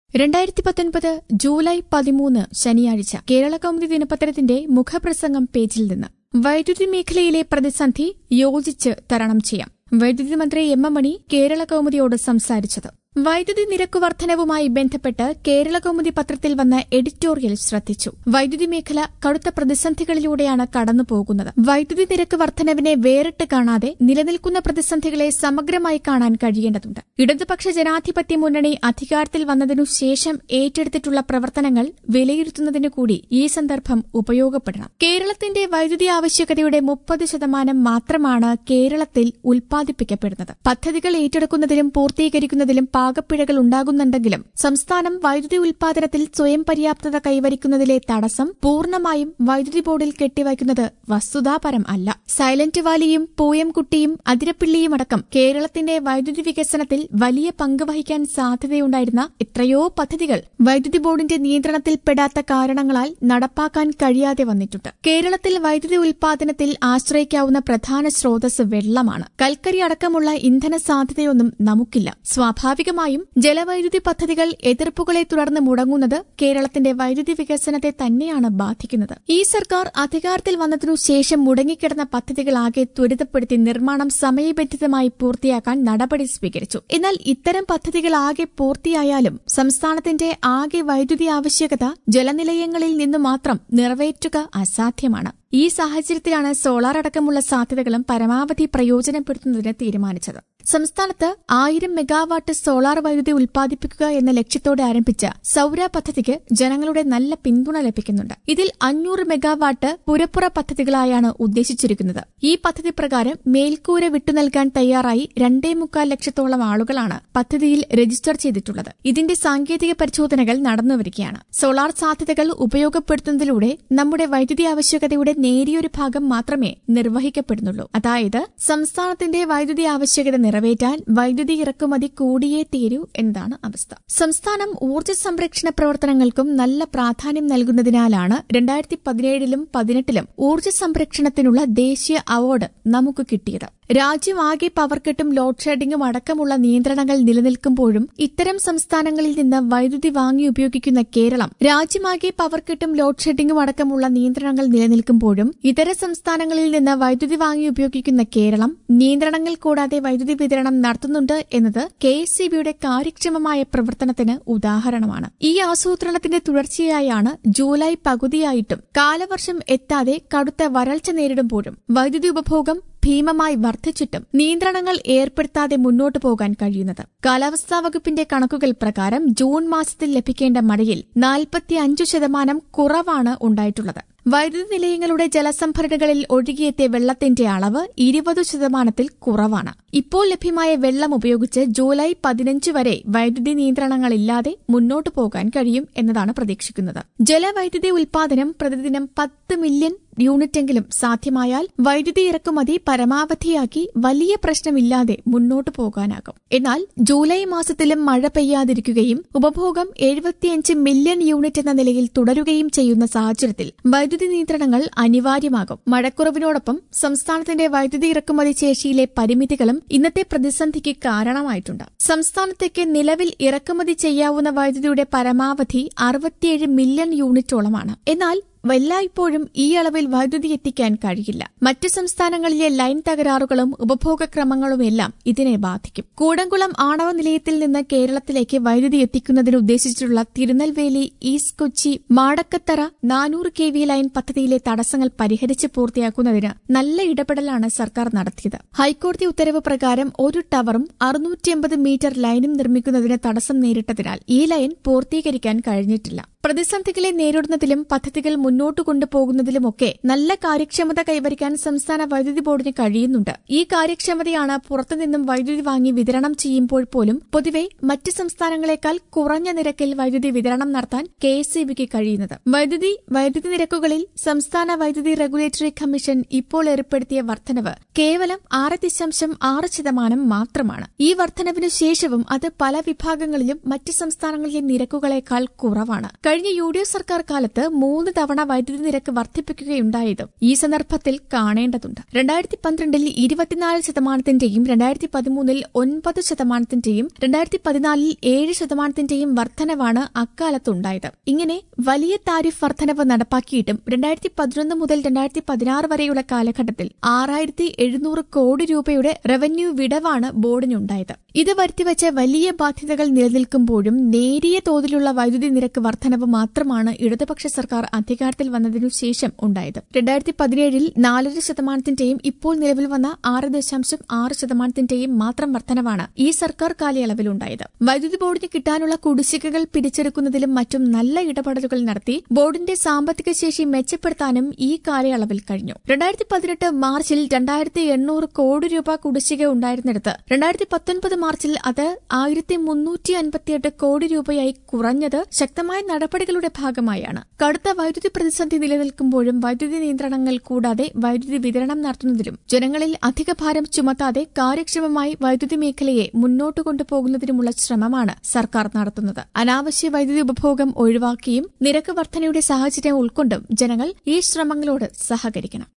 രണ്ടായിരത്തി പത്തൊൻപത് ജൂലൈ പതിമൂന്ന് ശനിയാഴ്ച കേരള കൗമുദി ദിനപത്രത്തിന്റെ മുഖപ്രസംഗം പേജിൽ നിന്ന് വൈദ്യുതി മേഖലയിലെ പ്രതിസന്ധി യോജിച്ച് തരണം ചെയ്യാം വൈദ്യുതി മന്ത്രി എം എം മണി കേരള കൗമുദിയോട് സംസാരിച്ചത് വൈദ്യുതി നിരക്ക് വർധനവുമായി ബന്ധപ്പെട്ട് കേരള കൗമുദി പത്രത്തിൽ വന്ന എഡിറ്റോറിയൽ ശ്രദ്ധിച്ചു വൈദ്യുതി മേഖല കടുത്ത പ്രതിസന്ധികളിലൂടെയാണ് കടന്നുപോകുന്നത് വൈദ്യുതി നിരക്ക് വർധനവിനെ വേറിട്ട് കാണാതെ നിലനിൽക്കുന്ന പ്രതിസന്ധികളെ സമഗ്രമായി കാണാൻ കഴിയേണ്ടതുണ്ട് ഇടതുപക്ഷ ജനാധിപത്യ മുന്നണി അധികാരത്തിൽ വന്നതിനു ശേഷം ഏറ്റെടുത്തിട്ടുള്ള പ്രവർത്തനങ്ങൾ വിലയിരുത്തുന്നതിനു കൂടി ഈ സന്ദർഭം ഉപയോഗപ്പെടണം കേരളത്തിന്റെ വൈദ്യുതി ആവശ്യകതയുടെ മുപ്പത് ശതമാനം മാത്രമാണ് കേരളത്തിൽ ഉൽപ്പാദിപ്പിക്കപ്പെടുന്നത് പദ്ധതികൾ ഏറ്റെടുക്കുന്നതിലും പൂർത്തീകരിക്കുന്നതിലും പാകപ്പിഴകൾ ഉണ്ടാകുന്നുണ്ടെങ്കിലും സംസ്ഥാനം വൈദ്യുതി ഉൽപാദനത്തിൽ സ്വയം പര്യാപ്തത കൈവരിക്കുന്നതിലെ തടസ്സം പൂർണ്ണമായും വൈദ്യുതി ബോർഡിൽ കെട്ടിവയ്ക്കുന്നത് വസ്തുതാപരം അല്ല സൈലന്റ് വാലിയും പൂയംകുട്ടിയും അതിരപ്പിള്ളിയും അടക്കം കേരളത്തിന്റെ വൈദ്യുതി വികസനത്തിൽ വലിയ പങ്ക് വഹിക്കാൻ സാധ്യതയുണ്ടായിരുന്ന എത്രയോ പദ്ധതികൾ വൈദ്യുതി ബോർഡിന്റെ നിയന്ത്രണത്തിൽപ്പെടാത്ത കാരണങ്ങളാൽ നടപ്പാക്കാൻ കഴിയാതെ വന്നിട്ടുണ്ട് കേരളത്തിൽ വൈദ്യുതി ഉൽപാദനത്തിൽ ആശ്രയിക്കാവുന്ന പ്രധാന സ്രോതസ് വെള്ളമാണ് കൽക്കരി അടക്കമുള്ള ഇന്ധന സാധ്യതയൊന്നും നമുക്കില്ല സ്വാഭാവികമായും ജലവൈദ്യുതി പദ്ധതികൾ എതിർപ്പുകളെ തുടർന്ന് മുടങ്ങുന്നത് കേരളത്തിന്റെ വൈദ്യുതി വികസനത്തെ തന്നെയാണ് ബാധിക്കുന്നത് ഈ സർക്കാർ അധികാരത്തിൽ വന്നതിനു ശേഷം മുടങ്ങിക്കിടന്ന പദ്ധതികളാകെ ത്വരിതപ്പെടുത്തി നിർമ്മാണം സമയബന്ധിതമായി പൂർത്തിയാക്കാൻ നടപടി സ്വീകരിച്ചു എന്നാൽ ഇത്തരം പദ്ധതികളാകെ പൂർത്തിയായാലും സംസ്ഥാനത്തിന്റെ ആകെ വൈദ്യുതി ആവശ്യകത ജലനിലയങ്ങളിൽ നിന്ന് മാത്രം നിറവേറ്റുക അസാധ്യമാണ് ഈ സാഹചര്യത്തിലാണ് സോളാർ അടക്കമുള്ള സാധ്യതകളും പരമാവധി പ്രയോജനപ്പെടുത്തുന്നതിന് തീരുമാനിച്ചത് സംസ്ഥാനത്ത് ആയിരം മെഗാവാട്ട് സോളാർ വൈദ്യുതി ഉൽപ്പാദിപ്പിക്കുക എന്ന ലക്ഷ്യത്തോടെ ആരംഭിച്ച സൌര പദ്ധതിക്ക് ജനങ്ങളുടെ നല്ല പിന്തുണ ലഭിക്കുന്നുണ്ട് ഇതിൽ അഞ്ഞൂറ് മെഗാവാട്ട് പുരപ്പുറ പദ്ധതികളായാണ് ഉദ്ദേശിച്ചിരിക്കുന്നത് ഈ പദ്ധതി പ്രകാരം മേൽക്കൂര വിട്ടുനൽകാൻ തയ്യാറായി രണ്ടേ മുക്കാൽ ലക്ഷത്തോളം ആളുകളാണ് പദ്ധതിയിൽ രജിസ്റ്റർ ചെയ്തിട്ടുള്ളത് ഇതിന്റെ സാങ്കേതിക പരിശോധനകൾ നടന്നുവരികയാണ് സോളാർ സാധ്യതകൾ ഉപയോഗപ്പെടുത്തുന്നതിലൂടെ നമ്മുടെ വൈദ്യുതി ആവശ്യകതയുടെ നേരിയൊരു ഭാഗം മാത്രമേ നിർവഹിക്കപ്പെടുന്നുള്ളൂ അതായത് സംസ്ഥാനത്തിന്റെ വൈദ്യുതി ആവശ്യകത നിറവേറ്റാൻ വൈദ്യുതി ഇറക്കുമതി കൂടിയേ തീരൂ എന്നതാണ് അവസ്ഥ സംസ്ഥാനം ഊർജ്ജ സംരക്ഷണ പ്രവർത്തനങ്ങൾക്കും നല്ല പ്രാധാന്യം നൽകുന്നതിനാലാണ് രണ്ടായിരത്തി പതിനേഴിലും പതിനെട്ടിലും ഊർജ്ജ സംരക്ഷണത്തിനുള്ള ദേശീയ അവാർഡ് നമുക്ക് കിട്ടിയത് രാജ്യമാകെ പവർക്കെട്ടും ലോഡ് ഷെഡിംഗും അടക്കമുള്ള നിയന്ത്രണങ്ങൾ നിലനിൽക്കുമ്പോഴും ഇത്തരം സംസ്ഥാനങ്ങളിൽ നിന്ന് വൈദ്യുതി വാങ്ങി ഉപയോഗിക്കുന്ന കേരളം രാജ്യമാകെ പവർക്കെട്ടും ലോഡ് ഷെഡിംഗും അടക്കമുള്ള നിയന്ത്രണങ്ങൾ നിലനിൽക്കുമ്പോഴും ഇതര സംസ്ഥാനങ്ങളിൽ നിന്ന് വൈദ്യുതി വാങ്ങി ഉപയോഗിക്കുന്ന കേരളം നിയന്ത്രണങ്ങൾ കൂടാതെ വൈദ്യുതി വിതരണം നടത്തുന്നുണ്ട് എന്നത് കെ എസ് സി ബിയുടെ കാര്യക്ഷമമായ പ്രവർത്തനത്തിന് ഉദാഹരണമാണ് ഈ ആസൂത്രണത്തിന്റെ തുടർച്ചയായാണ് ജൂലൈ പകുതിയായിട്ടും കാലവർഷം എത്താതെ കടുത്ത വരൾച്ച നേരിടുമ്പോഴും വൈദ്യുതി ഉപഭോഗം ഭീമമായി വർദ്ധിച്ചിട്ടും നിയന്ത്രണങ്ങൾ ഏർപ്പെടുത്താതെ മുന്നോട്ടു പോകാൻ കഴിയുന്നത് കാലാവസ്ഥാ വകുപ്പിന്റെ കണക്കുകൾ പ്രകാരം ജൂൺ മാസത്തിൽ ലഭിക്കേണ്ട മഴയിൽ നാൽപ്പത്തിയഞ്ചു ശതമാനം കുറവാണ് ഉണ്ടായിട്ടുള്ളത് വൈദ്യുതി നിലയങ്ങളുടെ ജലസംഭരണികളിൽ ഒഴുകിയെത്തിയ വെള്ളത്തിന്റെ അളവ് ഇരുപത് ശതമാനത്തിൽ കുറവാണ് ഇപ്പോൾ ലഭ്യമായ വെള്ളം ഉപയോഗിച്ച് ജൂലൈ പതിനഞ്ച് വരെ വൈദ്യുതി നിയന്ത്രണങ്ങളില്ലാതെ മുന്നോട്ടു പോകാൻ കഴിയും എന്നതാണ് പ്രതീക്ഷിക്കുന്നത് ജലവൈദ്യുതി ഉൽപാദനം പ്രതിദിനം പത്ത് മില്യൺ യൂണിറ്റെങ്കിലും സാധ്യമായാൽ വൈദ്യുതി ഇറക്കുമതി പരമാവധിയാക്കി വലിയ പ്രശ്നമില്ലാതെ മുന്നോട്ടു പോകാനാകും എന്നാൽ ജൂലൈ മാസത്തിലും മഴ പെയ്യാതിരിക്കുകയും ഉപഭോഗം എഴുപത്തിയഞ്ച് മില്യൺ യൂണിറ്റ് എന്ന നിലയിൽ തുടരുകയും ചെയ്യുന്ന സാഹചര്യത്തിൽ വൈദ്യുതി നിയന്ത്രണങ്ങൾ അനിവാര്യമാകും മഴക്കുറവിനോടൊപ്പം സംസ്ഥാനത്തിന്റെ വൈദ്യുതി ഇറക്കുമതി ശേഷിയിലെ പരിമിതികളും ഇന്നത്തെ പ്രതിസന്ധിക്ക് കാരണമായിട്ടുണ്ട് സംസ്ഥാനത്തേക്ക് നിലവിൽ ഇറക്കുമതി ചെയ്യാവുന്ന വൈദ്യുതിയുടെ പരമാവധി അറുപത്തിയേഴ് മില്യൺ യൂണിറ്റോളമാണ് എന്നാൽ എല്ലായ്പ്പോഴും ഈ അളവിൽ വൈദ്യുതി എത്തിക്കാൻ കഴിയില്ല മറ്റ് സംസ്ഥാനങ്ങളിലെ ലൈൻ തകരാറുകളും ഉപഭോഗക്രമങ്ങളുമെല്ലാം ഇതിനെ ബാധിക്കും കൂടംകുളം ആണവ നിലയത്തിൽ നിന്ന് കേരളത്തിലേക്ക് വൈദ്യുതി എത്തിക്കുന്നതിന് ഉദ്ദേശിച്ചിട്ടുള്ള തിരുനെൽവേലി ഈസ്റ്റ് കൊച്ചി മാടക്കത്തറ നാനൂറ് കെ വി ലൈൻ പദ്ധതിയിലെ തടസ്സങ്ങൾ പരിഹരിച്ച് പൂർത്തിയാക്കുന്നതിന് നല്ല ഇടപെടലാണ് സർക്കാർ നടത്തിയത് ഹൈക്കോടതി ഉത്തരവ് പ്രകാരം ഒരു ടവറും അറുന്നൂറ്റിയമ്പത് മീറ്റർ ലൈനും നിർമ്മിക്കുന്നതിന് തടസ്സം നേരിട്ടതിനാൽ ഈ ലൈൻ പൂർത്തീകരിക്കാൻ കഴിഞ്ഞിട്ടില്ല പ്രതിസന്ധികളെ നേരിടുന്നതിലും പദ്ധതികൾ മുന്നോട്ട് കൊണ്ടുപോകുന്നതിലുമൊക്കെ നല്ല കാര്യക്ഷമത കൈവരിക്കാൻ സംസ്ഥാന വൈദ്യുതി ബോർഡിന് കഴിയുന്നുണ്ട് ഈ കാര്യക്ഷമതയാണ് പുറത്തുനിന്നും വൈദ്യുതി വാങ്ങി വിതരണം ചെയ്യുമ്പോൾ പോലും പൊതുവെ മറ്റ് സംസ്ഥാനങ്ങളെക്കാൾ കുറഞ്ഞ നിരക്കിൽ വൈദ്യുതി വിതരണം നടത്താൻ കെ എസ് സി ബിക്ക് കഴിയുന്നത് വൈദ്യുതി വൈദ്യുതി നിരക്കുകളിൽ സംസ്ഥാന വൈദ്യുതി റെഗുലേറ്ററി കമ്മീഷൻ ഇപ്പോൾ ഏർപ്പെടുത്തിയ വർധനവ് കേവലം ആറ് ദശാംശം ആറ് ശതമാനം മാത്രമാണ് ഈ വർധനവിനു ശേഷവും അത് പല വിഭാഗങ്ങളിലും മറ്റ് സംസ്ഥാനങ്ങളിലെ നിരക്കുകളെക്കാൾ കുറവാണ് കഴിഞ്ഞ യു ഡി എഫ് സർക്കാർ കാലത്ത് മൂന്ന് തവണ വൈദ്യുതി നിരക്ക് വർദ്ധിപ്പിക്കുകയുണ്ടായതും ഈ സന്ദർഭത്തിൽ കാണേണ്ടതുണ്ട് രണ്ടായിരത്തി പന്ത്രണ്ടിൽ ഇരുപത്തിനാല് ശതമാനത്തിന്റെയും രണ്ടായിരത്തി പതിമൂന്നിൽ ഒൻപത് ശതമാനത്തിന്റെയും രണ്ടായിരത്തി പതിനാലിൽ ഏഴ് ശതമാനത്തിന്റെയും വർധനവാണ് അക്കാലത്തുണ്ടായത് ഇങ്ങനെ വലിയ താരിഫ് വർധനവ് നടപ്പാക്കിയിട്ടും രണ്ടായിരത്തി പതിനൊന്ന് മുതൽ രണ്ടായിരത്തി പതിനാറ് വരെയുള്ള കാലഘട്ടത്തിൽ ആറായിരത്തി എഴുന്നൂറ് കോടി രൂപയുടെ റവന്യൂ വിടവാണ് ബോർഡിനുണ്ടായത് ഇത് വരുത്തിവെച്ച വലിയ ബാധ്യതകൾ നിലനിൽക്കുമ്പോഴും നേരിയ തോതിലുള്ള വൈദ്യുതി നിരക്ക് വർധനവ് മാത്രമാണ് ഇടതുപക്ഷ സർക്കാർ അധികാരത്തിൽ വന്നതിനു ശേഷം ഉണ്ടായത് രണ്ടായിരത്തി പതിനേഴിൽ നാലര ശതമാനത്തിന്റെയും ഇപ്പോൾ നിലവിൽ വന്ന ആറ് ദശാംശം ആറ് ശതമാനത്തിന്റെയും മാത്രം വർധനവാണ് ഈ സർക്കാർ കാലയളവിലുണ്ടായത് വൈദ്യുതി ബോർഡിന് കിട്ടാനുള്ള കുടിശ്ശികകൾ പിടിച്ചെടുക്കുന്നതിലും മറ്റും നല്ല ഇടപെടലുകൾ നടത്തി ബോർഡിന്റെ സാമ്പത്തിക ശേഷി മെച്ചപ്പെടുത്താനും ഈ കാലയളവിൽ കഴിഞ്ഞു രണ്ടായിരത്തി പതിനെട്ട് മാർച്ചിൽ രണ്ടായിരത്തി എണ്ണൂറ് കോടി രൂപ കുടിശ്ശിക ഉണ്ടായിരുന്നിടത്ത് രണ്ടായിരത്തി പത്തൊൻപത് മാർച്ചിൽ അത് ആയിരത്തി മുന്നൂറ്റി അൻപത്തിയെട്ട് കോടി രൂപയായി കുറഞ്ഞത് ശക്തമായ നടപടികളുടെ ഭാഗമായാണ് കടുത്ത വൈദ്യുതി പ്രതിസന്ധി നിലനിൽക്കുമ്പോഴും വൈദ്യുതി നിയന്ത്രണങ്ങൾ കൂടാതെ വൈദ്യുതി വിതരണം നടത്തുന്നതിലും ജനങ്ങളിൽ അധിക ഭാരം ചുമത്താതെ കാര്യക്ഷമമായി വൈദ്യുതി മേഖലയെ മുന്നോട്ട് കൊണ്ടുപോകുന്നതിനുമുള്ള ശ്രമമാണ് സർക്കാർ നടത്തുന്നത് അനാവശ്യ വൈദ്യുതി ഉപഭോഗം ഒഴിവാക്കിയും നിരക്ക് വർധനയുടെ സാഹചര്യം ഉൾക്കൊണ്ടും ജനങ്ങൾ ഈ ശ്രമങ്ങളോട് സഹകരിക്കണം